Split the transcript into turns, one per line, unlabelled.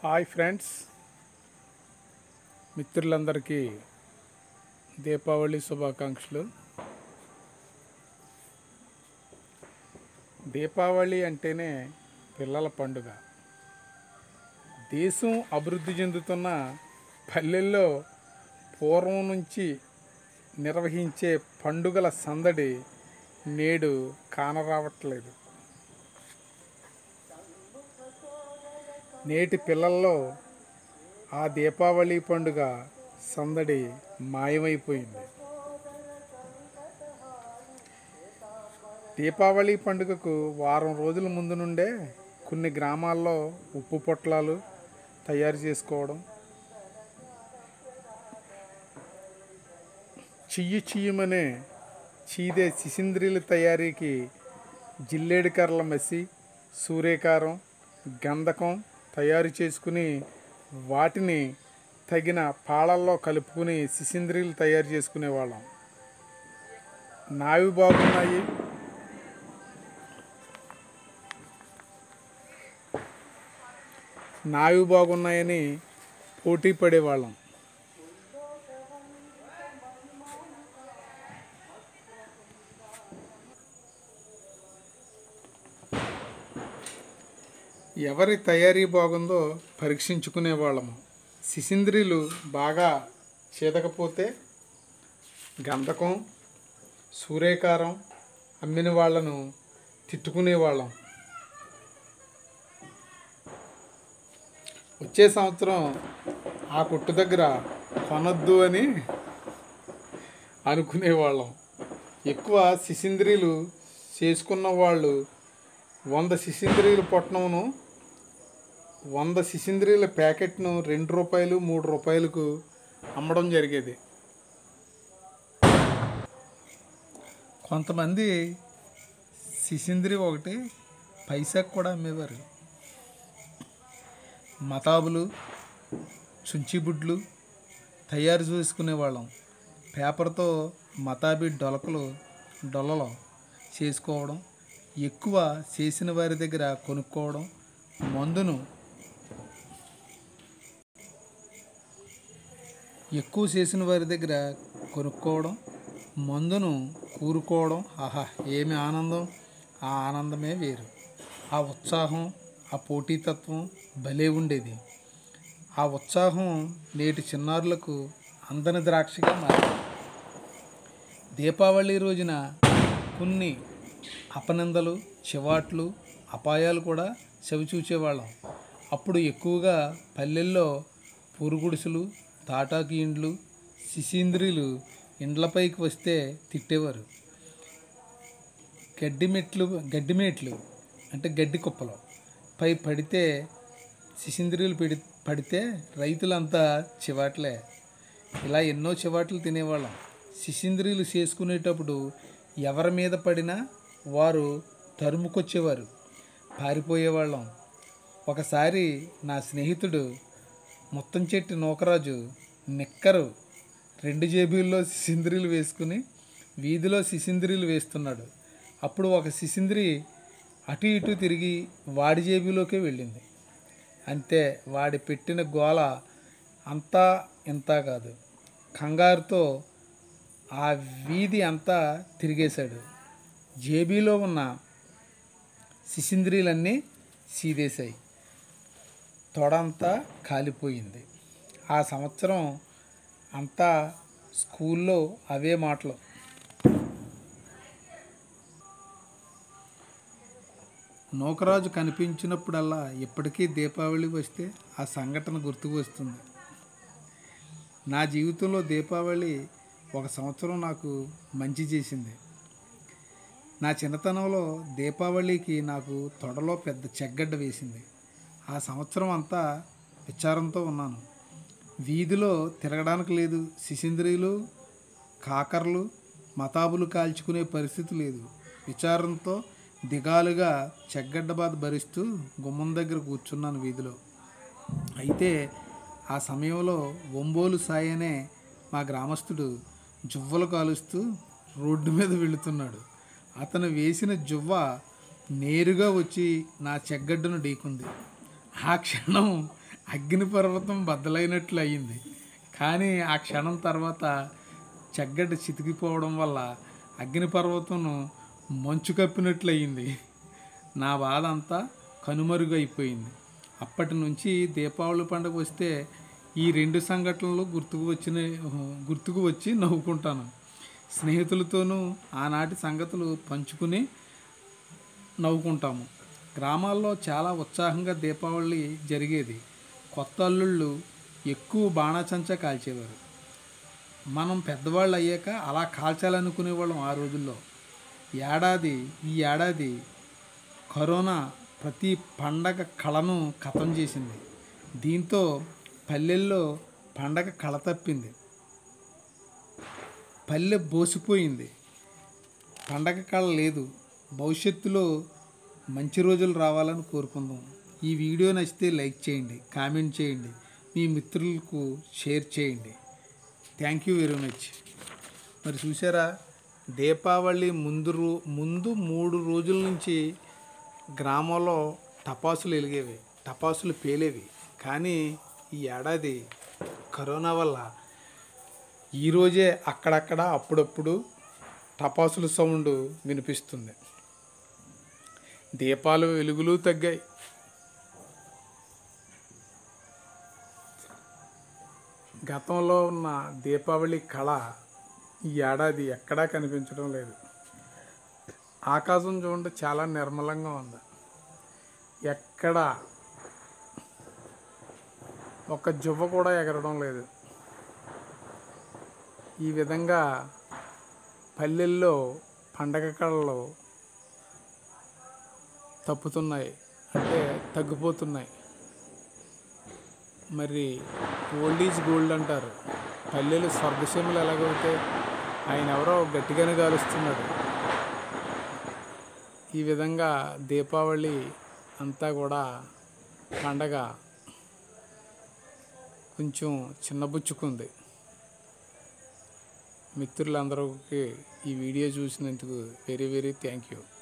hi friends మిత్రులందరికీ దీపావళి శుభాకాంక్షలు దీపావళి అంటేనే పిల్లల పండుగ దేశం అభివృద్ధి చెందుతున్న పల్లెల్లో పూర్వం నుంచి నిర్వహించే పండుగల సందడి నేడు కానరావట్లేదు నేటి పిల్లల్లో ఆ దీపావళి పండుగ సందడి మాయమైపోయింది దీపావళి పండుగకు వారం రోజుల ముందు నుండే కొన్ని గ్రామాల్లో ఉప్పు పొట్లాలు తయారు చేసుకోవడం చియ్యి చియ్యమనే చీదే శిశింద్రిల తయారీకి జిల్లేడు కర్రల మసి సూర్యకారం గంధకం తయారు చేసుకుని వాటిని తగిన పాళల్లో కలుపుకుని శిశింద్రిలు తయారు చేసుకునేవాళ్ళం నావి బాగున్నాయి నావి బాగున్నాయని పోటీ పడేవాళ్ళం ఎవరి తయారీ బాగుందో పరీక్షించుకునే వాళ్ళము శిశింద్రిలు బాగా చేదకపోతే గంధకం సూర్యకారం అమ్మిన వాళ్ళను తిట్టుకునేవాళ్ళం వచ్చే సంవత్సరం ఆ కొట్టు దగ్గర కొనొద్దు అని అనుకునేవాళ్ళం ఎక్కువ శిశింద్రిలు చేసుకున్న వాళ్ళు వంద శిశింద్రియుల పొట్నంను వంద శిశింద్రియుల ప్యాకెట్ను రెండు రూపాయలు మూడు రూపాయలకు అమ్మడం జరిగేది కొంతమంది శిశింద్రి ఒకటి పైసాకు కూడా అమ్మేవారు మతాబులు చుంచిబుడ్లు తయారు చేసుకునేవాళ్ళం పేపర్తో మతాబీ డొలకలు డొలలో చేసుకోవడం ఎక్కువ చేసిన వారి దగ్గర కొనుక్కోవడం మందును ఎక్కువ చేసిన వారి దగ్గర కొనుక్కోవడం మందును కూరుకోవడం ఆహా ఏమి ఆనందం ఆ ఆనందమే వేరు ఆ ఉత్సాహం ఆ పోటీతత్వం భలే ఉండేది ఆ ఉత్సాహం నేటి చిన్నారులకు అందని ద్రాక్షగా మారింది దీపావళి రోజున కొన్ని అపనిందలు చివాట్లు అపాయాలు కూడా చవిచూచేవాళ్ళం అప్పుడు ఎక్కువగా పల్లెల్లో పురుగుడుసులు తాటాకి ఇండ్లు శిశీంద్రిలు ఇండ్లపైకి వస్తే తిట్టేవారు గడ్డి మెట్లు గడ్డి మేట్లు అంటే గడ్డి కుప్పలు పై పడితే శిశింద్రియులు పెడి పడితే రైతులంతా చివాట్లే ఇలా ఎన్నో చివాట్లు తినేవాళ్ళం శిశింద్రియులు చేసుకునేటప్పుడు ఎవరి మీద పడినా వారు తరుముకొచ్చేవారు పారిపోయేవాళ్ళం ఒకసారి నా స్నేహితుడు మొత్తం చెట్టు నూకరాజు నిక్కరు రెండు జేబుల్లో శిశింద్రిలు వేసుకుని వీధిలో శిశింద్రిలు వేస్తున్నాడు అప్పుడు ఒక శిశింద్రి అటు ఇటు తిరిగి వాడి జేబులోకే వెళ్ళింది అంతే వాడి పెట్టిన గోల అంతా ఇంత కాదు కంగారుతో ఆ వీధి అంతా తిరిగేశాడు జేబీలో ఉన్న శిశింద్రిలన్నీ సీదేశాయి తొడంతా కాలిపోయింది ఆ సంవత్సరం అంతా స్కూల్లో అవే మాటలు నూకరాజు కనిపించినప్పుడల్లా ఇప్పటికీ దీపావళి వస్తే ఆ సంఘటన గుర్తుకు వస్తుంది నా జీవితంలో దీపావళి ఒక సంవత్సరం నాకు మంచి చేసింది నా చిన్నతనంలో దీపావళికి నాకు తొడలో పెద్ద చెగ్గడ్డ వేసింది ఆ సంవత్సరం అంతా విచారంతో ఉన్నాను వీధిలో తిరగడానికి లేదు శిశింద్రియులు కాకర్లు మతాబులు కాల్చుకునే పరిస్థితి లేదు విచారంతో దిగాలుగా చెగ్గడ్డ బాధ భరిస్తూ గుమ్మం దగ్గర కూర్చున్నాను వీధిలో అయితే ఆ సమయంలో ఒంబోలు సాయి అనే మా గ్రామస్తుడు జువ్వలు కాలుస్తూ రోడ్డు మీద వెళుతున్నాడు అతను వేసిన జువ్వ నేరుగా వచ్చి నా చెగ్గడ్డను ఢీకుంది ఆ క్షణం అగ్నిపర్వతం బద్దలైనట్లు అయ్యింది కానీ ఆ క్షణం తర్వాత చెగ్గడ్డ చితికిపోవడం వల్ల అగ్నిపర్వతం మంచు కప్పినట్లు అయ్యింది నా బాధ అంతా కనుమరుగైపోయింది అప్పటి నుంచి దీపావళి పండుగ వస్తే ఈ రెండు సంఘటనలు గుర్తుకు వచ్చిన గుర్తుకు వచ్చి నవ్వుకుంటాను స్నేహితులతోనూ ఆనాటి సంగతులు పంచుకుని నవ్వుకుంటాము గ్రామాల్లో చాలా ఉత్సాహంగా దీపావళి జరిగేది కొత్త అల్లుళ్ళు ఎక్కువ బాణాచంచ కాల్చేవారు మనం పెద్దవాళ్ళు అయ్యాక అలా కాల్చాలనుకునేవాళ్ళం ఆ రోజుల్లో ఏడాది ఈ ఏడాది కరోనా ప్రతి పండగ కళను ఖతం చేసింది దీంతో పల్లెల్లో పండగ కళ తప్పింది పల్లె బోసిపోయింది పండగ కళ లేదు భవిష్యత్తులో మంచి రోజులు రావాలని కోరుకుందాం ఈ వీడియో నచ్చితే లైక్ చేయండి కామెంట్ చేయండి మీ మిత్రులకు షేర్ చేయండి థ్యాంక్ యూ వెరీ మచ్ మరి చూసారా దీపావళి ముందు రో ముందు మూడు రోజుల నుంచి గ్రామంలో టపాసులు వెలిగేవి టపాసులు పేలేవి కానీ ఈ ఏడాది కరోనా వల్ల ఈరోజే అక్కడక్కడ అప్పుడప్పుడు టపాసుల సౌండ్ వినిపిస్తుంది దీపాలు వెలుగులు తగ్గాయి గతంలో ఉన్న దీపావళి కళ ఈ ఏడాది ఎక్కడా కనిపించడం లేదు ఆకాశం చూడండి చాలా నిర్మలంగా ఉంది ఎక్కడ ఒక జువ్వ కూడా ఎగరడం లేదు ఈ విధంగా పల్లెల్లో పండగ కళలు తప్పుతున్నాయి అంటే తగ్గిపోతున్నాయి మరి ఓల్డ్ ఈజ్ గోల్డ్ అంటారు పల్లెలు స్వర్గసీమలు ఎలాగవుతాయి ఆయన ఎవరో గట్టిగానే కాలుస్తున్నాడు ఈ విధంగా దీపావళి అంతా కూడా పండగ కొంచెం చిన్నబుచ్చుకుంది మిత్రులందరికీ ఈ వీడియో చూసినందుకు వెరీ వెరీ థ్యాంక్ యూ